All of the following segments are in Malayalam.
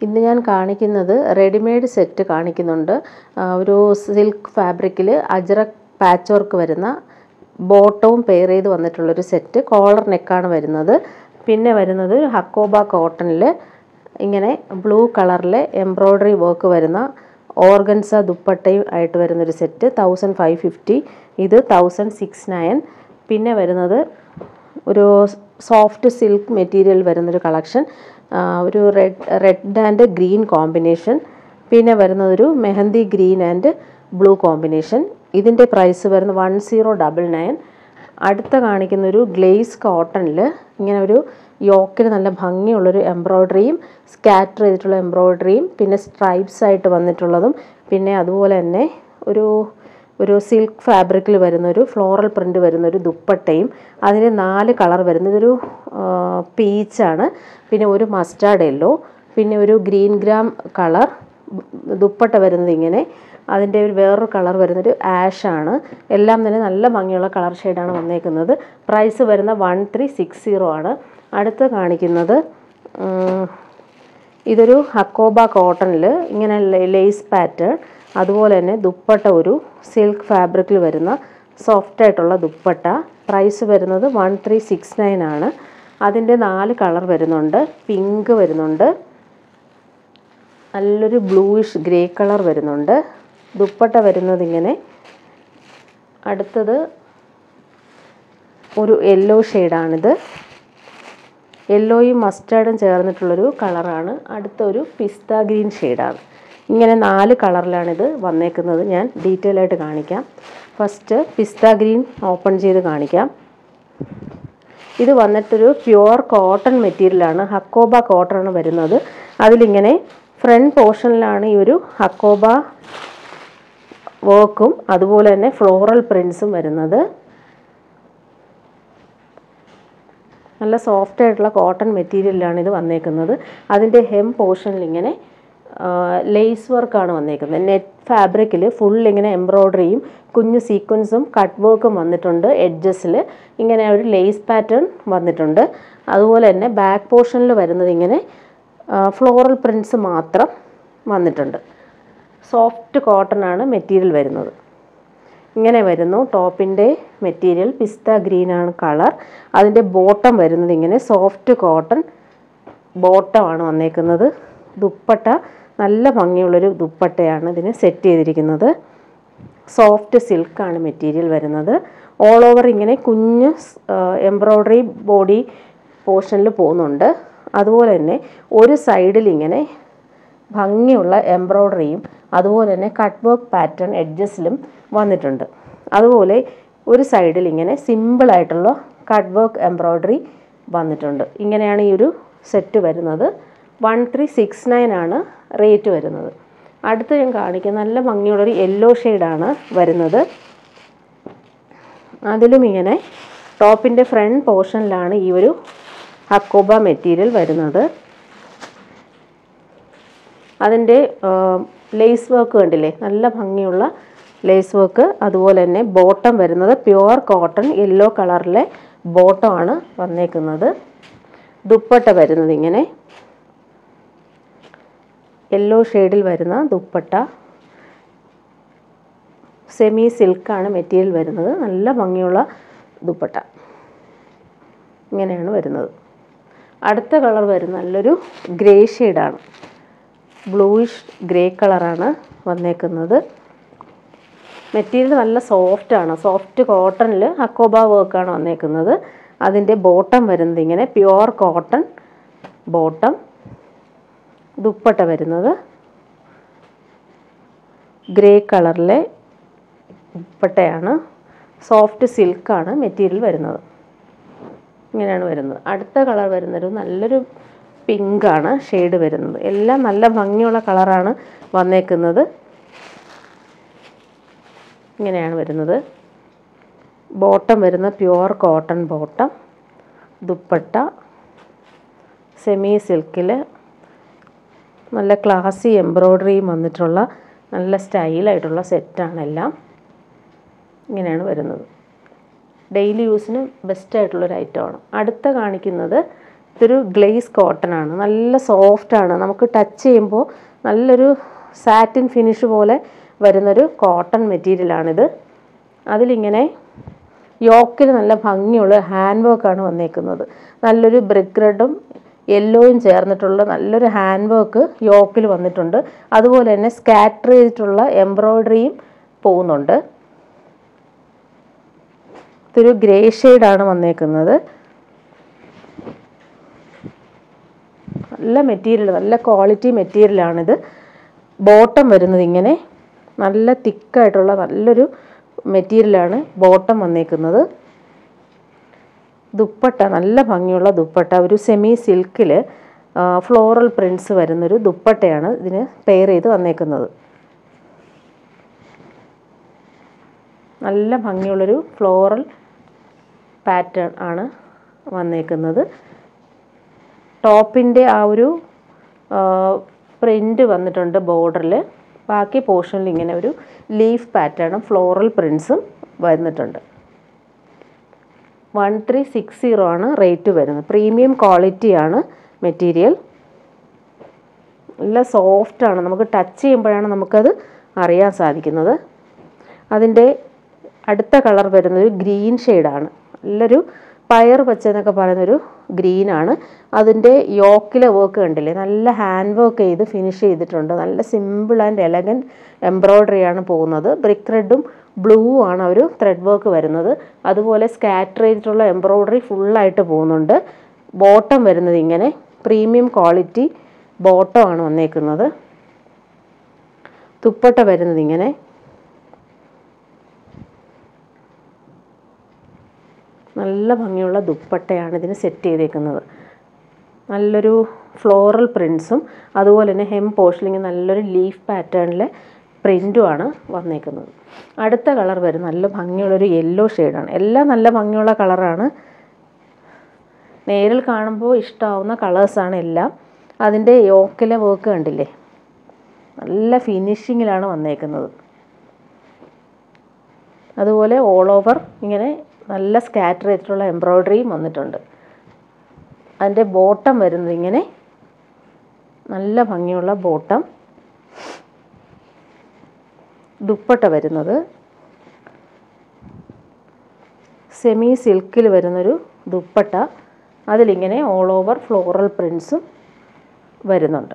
ഇന്ന് ഞാൻ കാണിക്കുന്നത് റെഡിമെയ്ഡ് സെറ്റ് കാണിക്കുന്നുണ്ട് ആ, ഒരു സിൽക്ക് ഫാബ്രിക്കിൽ അജ്രക് പാച്ച് വർക്ക് വരുന്ന ബോട്ടവും പെയർ ചെയ്ത് വന്നിട്ടുള്ളൊരു സെറ്റ് കോളർ നെക്കാണ് വരുന്നത് പിന്നെ വരുന്നത് ഹക്കോബ കോട്ടണിൽ ഇങ്ങനെ ബ്ലൂ കളറിലെ എംബ്രോയ്ഡറി വർക്ക് വരുന്ന ഓർഗൻസ ദുപ്പട്ടയും ആയിട്ട് വരുന്നൊരു സെറ്റ് തൗസൻഡ് ഫൈവ് ഫിഫ്റ്റി ഇത് തൗസൻഡ് സിക്സ് നയൻ പിന്നെ വരുന്നത് ഒരു സോഫ്റ്റ് സിൽക്ക് മെറ്റീരിയൽ വരുന്നൊരു കളക്ഷൻ ഒരു red red and green combination പിന്നെ വരുന്നതൊരു mehndi green and blue combination ഇതിൻ്റെ പ്രൈസ് വരുന്നത് വൺ സീറോ ഡബിൾ നയൻ അടുത്ത കാണിക്കുന്ന ഒരു ഗ്ലേസ് കോട്ടണിൽ ഇങ്ങനെ ഒരു യോക്കിൽ നല്ല ഭംഗിയുള്ളൊരു എംബ്രോയ്ഡറിയും സ്കാറ്റർ ചെയ്തിട്ടുള്ള എംബ്രോയ്ഡറിയും പിന്നെ സ്ട്രൈപ്സ് ആയിട്ട് വന്നിട്ടുള്ളതും പിന്നെ അതുപോലെ തന്നെ ഒരു ഒരു സിൽക്ക് ഫാബ്രിക്കിൽ വരുന്ന ഒരു ഫ്ലോറൽ പ്രിൻ്റ് വരുന്ന ഒരു ദുപ്പട്ടയും അതിന് നാല് കളർ വരുന്നത് ഇതൊരു പീച്ചാണ് പിന്നെ ഒരു മസ്റ്റാർഡ് യെല്ലോ പിന്നെ ഒരു ഗ്രീൻ ഗ്രാം കളർ ദുപ്പട്ട വരുന്നത് ഇങ്ങനെ അതിൻ്റെ ഒരു വേറൊരു കളർ വരുന്നൊരു ആഷാണ് എല്ലാം തന്നെ നല്ല ഭംഗിയുള്ള കളർ ഷെയ്ഡാണ് വന്നേക്കുന്നത് പ്രൈസ് വരുന്ന വൺ ത്രീ സിക്സ് സീറോ ആണ് അടുത്ത് കാണിക്കുന്നത് ഉം, ഇതൊരു ഹക്കോബ കോട്ടണിൽ ഇങ്ങനെ ലേസ് പാറ്റേൺ അതുപോലെ തന്നെ ദുപ്പട്ട ഒരു സിൽക്ക് ഫാബ്രിക്കിൽ വരുന്ന സോഫ്റ്റ് ആയിട്ടുള്ള ദുപ്പട്ട പ്രൈസ് വരുന്നത് വൺ ത്രീ സിക്സ് നയൻ ആണ് അതിൻ്റെ നാല് കളർ വരുന്നുണ്ട് പിങ്ക് വരുന്നുണ്ട് നല്ലൊരു ബ്ലൂയിഷ് ഗ്രേ കളർ വരുന്നുണ്ട് ദുപ്പട്ട വരുന്നത് ഇങ്ങനെ അടുത്തത് ഒരു യെല്ലോ ഷെയ്ഡാണിത് യെല്ലോയും മസ്റ്റാർഡും ചേർന്നിട്ടുള്ളൊരു കളറാണ് അടുത്ത ഒരു പിസ്ത ഗ്രീൻ ഷെയ്ഡാണ് ഇങ്ങനെ നാല് കളറിലാണിത് വന്നേക്കുന്നത് ഞാൻ ഡീറ്റെയിൽ ആയിട്ട് കാണിക്കാം ഫസ്റ്റ് പിസ്ത ഗ്രീൻ ഓപ്പൺ ചെയ്ത് കാണിക്കാം ഇത് വന്നിട്ടൊരു പ്യുവർ കോട്ടൺ മെറ്റീരിയലാണ് ഹക്കോബ കോട്ടൺ ആണ് വരുന്നത് അതിലിങ്ങനെ ഫ്രണ്ട് പോർഷനിലാണ് ഈ ഒരു ഹക്കോബ വർക്കും അതുപോലെ തന്നെ ഫ്ലോറൽ പ്രിൻസും വരുന്നത് നല്ല സോഫ്റ്റ് ആയിട്ടുള്ള കോട്ടൺ മെറ്റീരിയലാണ് ഇത് വന്നേക്കുന്നത് അതിൻ്റെ ഹെം പോർഷനിൽ ഇങ്ങനെ ലേസ് വർക്കാണ് വന്നേക്കുന്നത് നെറ്റ് ഫാബ്രിക്കിൽ ഫുൾ ഇങ്ങനെ എംബ്രോയ്ഡറിയും കുഞ്ഞു സീക്വൻസും കട്ട് വർക്കും വന്നിട്ടുണ്ട് എഡ്ജസിൽ ഇങ്ങനെ ഒരു ലേസ് പാറ്റേൺ വന്നിട്ടുണ്ട് അതുപോലെ തന്നെ ബാക്ക് പോർഷനിൽ വരുന്നത് ഇങ്ങനെ ഫ്ലോറൽ പ്രിൻസ് മാത്രം വന്നിട്ടുണ്ട് സോഫ്റ്റ് കോട്ടൺ ആണ് മെറ്റീരിയൽ വരുന്നത് ഇങ്ങനെ വരുന്നു ടോപ്പിൻ്റെ മെറ്റീരിയൽ പിസ്ത ഗ്രീൻ ആണ് കളർ അതിൻ്റെ ബോട്ടം വരുന്നത് ഇങ്ങനെ സോഫ്റ്റ് കോട്ടൺ ബോട്ടമാണ് വന്നേക്കുന്നത് ദുപ്പട്ട നല്ല ഭംഗിയുള്ളൊരു ദുപ്പട്ടയാണ് ഇതിന് സെറ്റ് ചെയ്തിരിക്കുന്നത് സോഫ്റ്റ് സിൽക്കാണ് മെറ്റീരിയൽ വരുന്നത് ഓൾ ഓവർ ഇങ്ങനെ കുഞ്ഞ് എംബ്രോയ്ഡറി ബോഡി പോർഷനിൽ പോകുന്നുണ്ട് അതുപോലെ തന്നെ ഒരു സൈഡിൽ ഇങ്ങനെ ഭംഗിയുള്ള എംബ്രോയ്ഡറിയും അതുപോലെ തന്നെ കട്ട് വർക്ക് പാറ്റേൺ എഡ്ജസിലും വന്നിട്ടുണ്ട് അതുപോലെ ഒരു സൈഡിൽ ഇങ്ങനെ സിമ്പിളായിട്ടുള്ള കട്ട് വർക്ക് എംബ്രോയ്ഡറി വന്നിട്ടുണ്ട് ഇങ്ങനെയാണ് ഈ ഒരു സെറ്റ് വരുന്നത് വൺ ത്രീ സിക്സ് നയൻ ആണ് റേറ്റ് വരുന്നത് അടുത്ത് ഞാൻ കാണിക്കുന്ന നല്ല ഭംഗിയുള്ളൊരു യെല്ലോ ഷെയ്ഡാണ് വരുന്നത് അതിലും ഇങ്ങനെ ടോപ്പിൻ്റെ ഫ്രണ്ട് പോർഷനിലാണ് ഈ ഒരു ഹക്കോബ മെറ്റീരിയൽ വരുന്നത് അതിൻ്റെ ലേസ് വർക്ക് കണ്ടില്ലേ നല്ല ഭംഗിയുള്ള ലേസ് വർക്ക് അതുപോലെ തന്നെ ബോട്ടം വരുന്നത് പ്യുവർ കോട്ടൺ യെല്ലോ കളറിലെ ബോട്ടമാണ് വന്നേക്കുന്നത് ദുപ്പട്ട വരുന്നത് ഇങ്ങനെ യെല്ലോ ഷെയ്ഡിൽ വരുന്ന ദുപ്പട്ട സെമി സിൽക്കാണ് മെറ്റീരിയൽ വരുന്നത് നല്ല ഭംഗിയുള്ള ദുപ്പട്ട ഇങ്ങനെയാണ് വരുന്നത് അടുത്ത കളർ വരുന്ന നല്ലൊരു ഗ്രേ ഷെയ്ഡാണ് ബ്ലൂയിഷ് ഗ്രേ കളറാണ് വന്നേക്കുന്നത് മെറ്റീരിയൽ നല്ല സോഫ്റ്റ് ആണ് സോഫ്റ്റ് കോട്ടണിൽ ഹക്കോബ വർക്കാണ് വന്നേക്കുന്നത് അതിൻ്റെ ബോട്ടം വരുന്നത് ഇങ്ങനെ പ്യുവർ കോട്ടൺ ബോട്ടം ദുപ്പട്ട വരുന്നത് ഗ്രേ കളറിലെ ദുപ്പട്ടയാണ് സോഫ്റ്റ് സിൽക്കാണ് മെറ്റീരിയൽ വരുന്നത് ഇങ്ങനെയാണ് വരുന്നത് അടുത്ത കളർ വരുന്നൊരു നല്ലൊരു പിങ്കാണ് ഷെയ്ഡ് വരുന്നത് എല്ലാം നല്ല ഭംഗിയുള്ള കളറാണ് വന്നേക്കുന്നത് ഇങ്ങനെയാണ് വരുന്നത് ബോട്ടം വരുന്ന pure cotton bottom dupatta semi സിൽക്കിൽ നല്ല ക്ലാസി എംബ്രോയ്ഡറിയും വന്നിട്ടുള്ള നല്ല സ്റ്റൈലായിട്ടുള്ള സെറ്റാണ് എല്ലാം ഇങ്ങനെയാണ് വരുന്നത് ഡെയിലി യൂസിന് ബെസ്റ്റ് ആയിട്ടുള്ളൊരു ഐറ്റമാണ് അടുത്ത കാണിക്കുന്നത് ഇതൊരു ഗ്ലേസ് കോട്ടൺ ആണ് നല്ല സോഫ്റ്റ് ആണ് നമുക്ക് ടച്ച് ചെയ്യുമ്പോൾ നല്ലൊരു സാറ്റിൻ ഫിനിഷ് പോലെ വരുന്നൊരു കോട്ടൺ മെറ്റീരിയലാണിത് അതിലിങ്ങനെ യോക്കിൽ നല്ല ഭംഗിയുള്ള ഹാൻഡ് വർക്കാണ് വന്നേക്കുന്നത് നല്ലൊരു ബ്രിക്ക് റെഡും യെല്ലോയും ചേർന്നിട്ടുള്ള നല്ലൊരു ഹാൻഡ് വർക്ക് യോക്കിൽ വന്നിട്ടുണ്ട് അതുപോലെ തന്നെ സ്കാറ്റർ ചെയ്തിട്ടുള്ള എംബ്രോയ്ഡറിയും പോകുന്നുണ്ട് ഇതൊരു ഗ്രേ ഷെയ്ഡാണ് വന്നേക്കുന്നത് നല്ല മെറ്റീരിയൽ നല്ല ക്വാളിറ്റി മെറ്റീരിയലാണിത് ബോട്ടം വരുന്നത് ഇങ്ങനെ നല്ല തിക്കായിട്ടുള്ള നല്ലൊരു മെറ്റീരിയലാണ് ബോട്ടം വന്നേക്കുന്നത് ദുപ്പട്ട നല്ല ഭംഗിയുള്ള ദുപ്പട്ട ഒരു സെമി സിൽക്കിൽ ഫ്ലോറൽ പ്രിൻസ് വരുന്നൊരു ദുപ്പട്ടയാണ് ഇതിന് പെയർ ചെയ്ത് വന്നേക്കുന്നത് നല്ല ഭംഗിയുള്ളൊരു ഫ്ലോറൽ പാറ്റേൺ ആണ് വന്നേക്കുന്നത് ടോപ്പിൻ്റെ ആ ഒരു പ്രിൻ്റ് വന്നിട്ടുണ്ട് ബോർഡറിൽ ബാക്കി പോർഷനിൽ ഇങ്ങനെ ഒരു ലീഫ് പാറ്റേണും ഫ്ലോറൽ പ്രിൻസും വന്നിട്ടുണ്ട് വൺ ത്രീ സിക്സ് സീറോ ആണ് റേറ്റ് വരുന്നത് പ്രീമിയം ക്വാളിറ്റിയാണ് മെറ്റീരിയൽ നല്ല സോഫ്റ്റാണ് നമുക്ക് ടച്ച് ചെയ്യുമ്പോഴാണ് നമുക്കത് അറിയാൻ സാധിക്കുന്നത് അതിൻ്റെ അടുത്ത കളർ വരുന്നത് ഗ്രീൻ ഷെയ്ഡാണ് നല്ലൊരു പയർ പച്ച എന്നൊക്കെ പറയുന്നൊരു ഗ്രീനാണ് അതിൻ്റെ യോക്കിലെ വർക്ക് കണ്ടില്ലേ നല്ല ഹാൻഡ് വർക്ക് ചെയ്ത് ഫിനിഷ് ചെയ്തിട്ടുണ്ട് നല്ല സിമ്പിൾ ആൻഡ് എലഗൻറ്റ് എംബ്രോയ്ഡറിയാണ് പോകുന്നത് ബ്രിക്ക് റെഡും ബ്ലൂ ആണ് ഒരു ത്രെഡ് വർക്ക് വരുന്നത് അതുപോലെ സ്കാറ്റർ ചെയ്തിട്ടുള്ള എംബ്രോയ്ഡറി ഫുള്ളായിട്ട് പോകുന്നുണ്ട് ബോട്ടം വരുന്നത് ഇങ്ങനെ പ്രീമിയം ക്വാളിറ്റി ബോട്ടം ആണ് വന്നേക്കുന്നത് തുപ്പട്ട വരുന്നത് ഇങ്ങനെ നല്ല ഭംഗിയുള്ള ദുപ്പട്ടയാണ് ഇതിന് സെറ്റ് ചെയ്തേക്കുന്നത് നല്ലൊരു ഫ്ലോറൽ പ്രിൻസും അതുപോലെ തന്നെ ഹെം പോർഷനിങ് നല്ലൊരു ലീഫ് പാറ്റേണിലെ പ്രിൻറ്റുമാണ് വന്നേക്കുന്നത് അടുത്ത കളർ വരും നല്ല ഭംഗിയുള്ളൊരു യെല്ലോ ഷെയ്ഡാണ് എല്ലാം നല്ല ഭംഗിയുള്ള കളറാണ് നേരിൽ കാണുമ്പോൾ ഇഷ്ടമാവുന്ന കളേഴ്സാണ് എല്ലാം അതിൻ്റെ യോക്കിലെ വർക്ക് കണ്ടില്ലേ നല്ല ഫിനിഷിങ്ങിലാണ് വന്നേക്കുന്നത് അതുപോലെ ഓൾ ഓവർ ഇങ്ങനെ നല്ല സ്കാറ്റർ ചെയ്തിട്ടുള്ള എംബ്രോയ്ഡറിയും വന്നിട്ടുണ്ട് അതിൻ്റെ ബോട്ടം വരുന്നത് ഇങ്ങനെ നല്ല ഭംഗിയുള്ള ബോട്ടം ദുപ്പട്ട വരുന്നത് സെമി സിൽക്കിൽ വരുന്നൊരു ദുപ്പട്ട അതിലിങ്ങനെ ഓൾ ഓവർ ഫ്ലോറൽ പ്രിൻസും വരുന്നുണ്ട്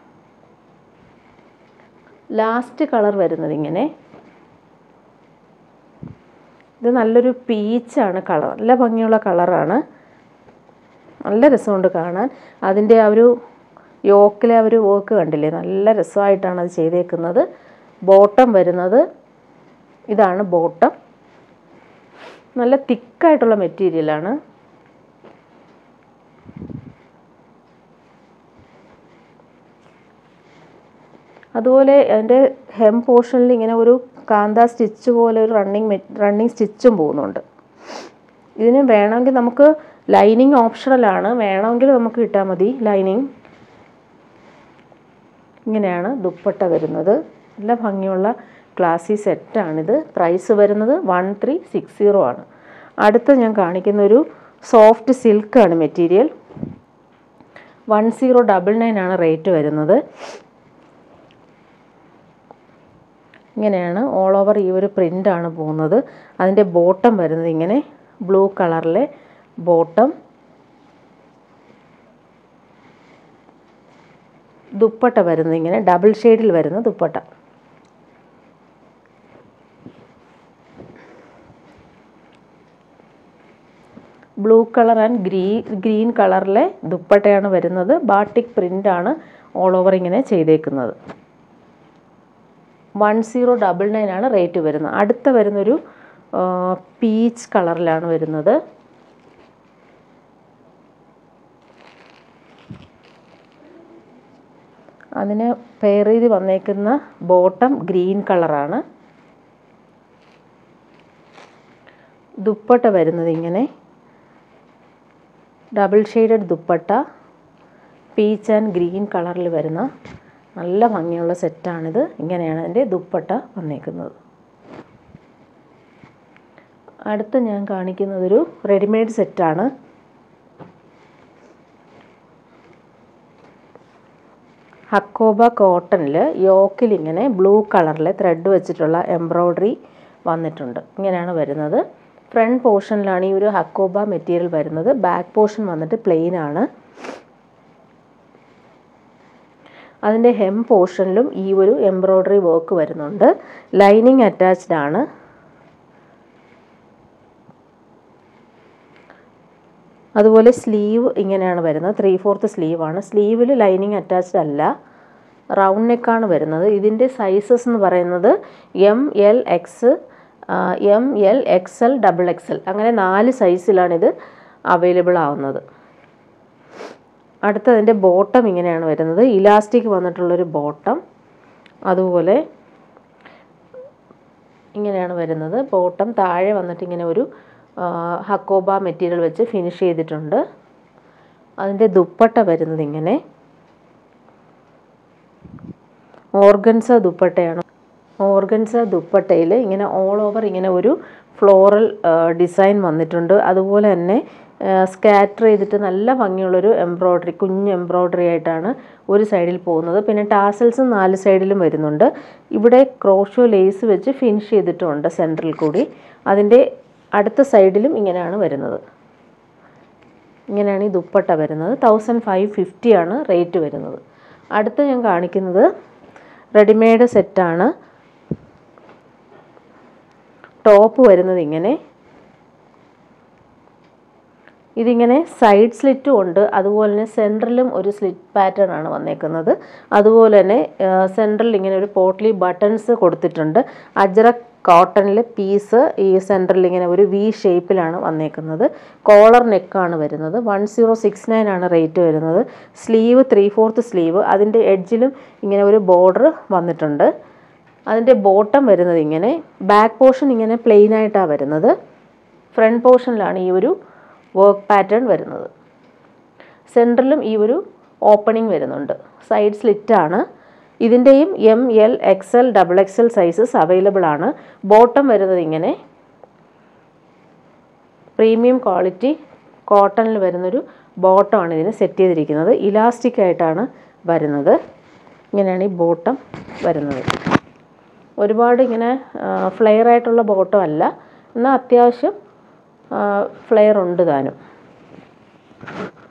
ലാസ്റ്റ് കളർ വരുന്നത് ഇങ്ങനെ ഇത് നല്ലൊരു പീച്ചാണ് കളർ നല്ല ഭംഗിയുള്ള കളറാണ് നല്ല രസമുണ്ട് കാണാൻ അതിൻ്റെ ആ ഒരു യോക്കിലെ ആ ഒരു വർക്ക് കണ്ടില്ലേ നല്ല രസമായിട്ടാണ് അത് ചെയ്തേക്കുന്നത് ബോട്ടം വരുന്നത് ഇതാണ് ബോട്ടം നല്ല തിക്കായിട്ടുള്ള മെറ്റീരിയലാണ് അതുപോലെ അതിൻ്റെ ഹെം പോർഷനിൽ ഇങ്ങനെ ഒരു കാന്ത സ്റ്റിച്ച് പോലെ ഒരു റണ്ണിങ് റണ്ണിങ് സ്റ്റിച്ചും പോകുന്നുണ്ട് ഇതിന് വേണമെങ്കിൽ നമുക്ക് ലൈനിങ് ഓപ്ഷണലാണ് വേണമെങ്കിൽ നമുക്ക് ഇട്ടാൽ മതി ലൈനിങ് ഇങ്ങനെയാണ് ദുപ്പട്ട വരുന്നത് നല്ല ഭംഗിയുള്ള ക്ലാസി സെറ്റാണിത് പ്രൈസ് വരുന്നത് വൺ ത്രീ സിക്സ് സീറോ ആണ് അടുത്ത ഞാൻ കാണിക്കുന്ന ഒരു സോഫ്റ്റ് സിൽക്കാണ് material one zero double nine ആണ് റേറ്റ് വരുന്നത് ഇങ്ങനെയാണ് ഓൾ ഓവർ ഈ ഒരു പ്രിൻ്റാണ് പോകുന്നത് അതിൻ്റെ ബോട്ടം വരുന്നത് ഇങ്ങനെ ബ്ലൂ കളറിലെ ബോട്ടം ദുപ്പട്ട വരുന്നത് ഇങ്ങനെ ഡബിൾ ഷെയ്ഡിൽ വരുന്ന ദുപ്പട്ട ബ്ലൂ കളർ ആൻഡ് ഗ്രീ ഗ്രീൻ കളറിലെ ദുപ്പട്ടയാണ് വരുന്നത് ബാട്ടിക് പ്രിൻ്റാണ് ഓൾ ഓവർ ഇങ്ങനെ ചെയ്തേക്കുന്നത് വൺ സീറോ ഡബിൾ നയൻ ആണ് റേറ്റ് വരുന്നത് അടുത്ത വരുന്നൊരു പീച്ച് കളറിലാണ് വരുന്നത് അതിന് പെയർ ചെയ്ത് വന്നേക്കുന്ന ബോട്ടം ഗ്രീൻ കളറാണ് ദുപ്പട്ട വരുന്നത് ഇങ്ങനെ double shaded dupatta peach and green കളറിൽ വരുന്ന നല്ല ഭംഗിയുള്ള സെറ്റാണിത് ഇങ്ങനെയാണ് അതിൻ്റെ ദുപ്പട്ട വന്നേക്കുന്നത് അടുത്ത് ഞാൻ കാണിക്കുന്നതൊരു റെഡിമെയ്ഡ് സെറ്റാണ് ഹക്കോബ കോട്ടണിൽ യോക്കിൽ ഇങ്ങനെ ബ്ലൂ കളറിലെ ത്രെഡ് വെച്ചിട്ടുള്ള എംബ്രോയ്ഡറി വന്നിട്ടുണ്ട് ഇങ്ങനെയാണ് വരുന്നത് ഫ്രണ്ട് പോർഷനിലാണ് ഈ ഒരു ഹക്കോബ മെറ്റീരിയൽ വരുന്നത് ബാക്ക് പോർഷൻ വന്നിട്ട് പ്ലെയിൻ ആണ് അതിൻ്റെ ഹെം പോർഷനിലും ഈ ഒരു എംബ്രോയ്ഡറി വർക്ക് വരുന്നുണ്ട് ലൈനിങ് അറ്റാച്ച്ഡ് ആണ് അതുപോലെ സ്ലീവ് ഇങ്ങനെയാണ് വരുന്നത് ത്രീ ഫോർത്ത് സ്ലീവാണ് സ്ലീവിൽ ലൈനിങ് അറ്റാച്ച്ഡ് അല്ല റൗണ്ട് നെക്കാണ് വരുന്നത് ഇതിൻ്റെ സൈസസ് എന്ന് പറയുന്നത് M L X M L X L double X L അങ്ങനെ നാല് സൈസിലാണിത് അവൈലബിൾ ആവുന്നത് അടുത്തതിൻ്റെ ബോട്ടം ഇങ്ങനെയാണ് വരുന്നത് ഇലാസ്റ്റിക് വന്നിട്ടുള്ളൊരു ബോട്ടം അതുപോലെ ഇങ്ങനെയാണ് വരുന്നത് ബോട്ടം താഴെ വന്നിട്ട് ഇങ്ങനെ ഒരു ഹക്കോബ മെറ്റീരിയൽ വെച്ച് ഫിനിഷ് ചെയ്തിട്ടുണ്ട് അതിൻ്റെ ദുപ്പട്ട വരുന്നത് ഇങ്ങനെ ഓർഗൻസ ദുപ്പട്ടയാണ് ഓർഗൻസ ദുപ്പട്ടയിൽ ഇങ്ങനെ ഓൾ ഓവർ ഇങ്ങനെ ഒരു ഫ്ലോറൽ ഡിസൈൻ വന്നിട്ടുണ്ട് അതുപോലെ തന്നെ സ്കാറ്റർ ചെയ്തിട്ട് നല്ല ഭംഗിയുള്ളൊരു എംബ്രോയ്ഡറി കുഞ്ഞ് എംബ്രോയ്ഡറി ആയിട്ടാണ് ഒരു സൈഡിൽ പോകുന്നത് പിന്നെ ടാസൽസ് നാല് സൈഡിലും വരുന്നുണ്ട് ഇവിടെ ക്രോഷോ ലേസ് വെച്ച് ഫിനിഷ് ചെയ്തിട്ടുമുണ്ട് സെൻറ്ററിൽ കൂടി അതിൻ്റെ അടുത്ത സൈഡിലും ഇങ്ങനെയാണ് വരുന്നത് ഇങ്ങനെയാണ് ഈ ദുപ്പട്ട വരുന്നത് തൗസൻഡ് ഫൈവ് ഫിഫ്റ്റി ആണ് റേറ്റ് വരുന്നത് അടുത്ത ഞാൻ കാണിക്കുന്നത് റെഡിമെയ്ഡ് സെറ്റാണ് ടോപ്പ് വരുന്നത് ഇങ്ങനെ ഇതിങ്ങനെ സൈഡ് സ്ലിറ്റും ഉണ്ട് അതുപോലെ തന്നെ സെൻറ്ററിലും ഒരു സ്ലിറ്റ് പാറ്റേൺ ആണ് വന്നേക്കുന്നത് അതുപോലെ തന്നെ സെൻറ്ററിൽ ഇങ്ങനെ ഒരു പോട്ട്ലി ബട്ടൺസ് കൊടുത്തിട്ടുണ്ട് അജ്രക് കോട്ടണിലെ പീസ് ഈ സെൻറ്ററിൽ ഇങ്ങനെ ഒരു വി ഷേപ്പിലാണ് വന്നേക്കുന്നത് കോളർ നെക്കാണ് വരുന്നത് വൺ സീറോ സിക്സ് നയൻ ആണ് റേറ്റ് വരുന്നത് സ്ലീവ് ത്രീ ഫോർത്ത് സ്ലീവ് അതിൻ്റെ എഡ്ജിലും ഇങ്ങനെ ഒരു ബോർഡർ വന്നിട്ടുണ്ട് അതിൻ്റെ ബോട്ടം വരുന്നത് ഇങ്ങനെ ബാക്ക് പോർഷൻ ഇങ്ങനെ പ്ലെയിൻ ആയിട്ടാണ് വരുന്നത് ഫ്രണ്ട് പോർഷനിലാണ് ഈ ഒരു വർക്ക് പാറ്റേൺ വരുന്നത് സെൻറ്ററിലും ഈ ഒരു ഓപ്പണിംഗ് വരുന്നുണ്ട് സൈഡ് സ്ലിറ്റാണ് ഇതിൻ്റെയും M L X L double X L sizes available ആണ് ബോട്ടം വരുന്നത് ഇങ്ങനെ പ്രീമിയം ക്വാളിറ്റി കോട്ടണിൽ വരുന്നൊരു ബോട്ടമാണ് ഇതിന് സെറ്റ് ചെയ്തിരിക്കുന്നത് ഇലാസ്റ്റിക് ആയിട്ടാണ് വരുന്നത് ഇങ്ങനെയാണ് ഈ ബോട്ടം വരുന്നത് ഒരുപാട് ഇങ്ങനെ ഫ്ലെയർ ആയിട്ടുള്ള ബോട്ടം അല്ല എന്നാൽ അത്യാവശ്യം ഫ്ലെയർ ഉണ്ട് താനും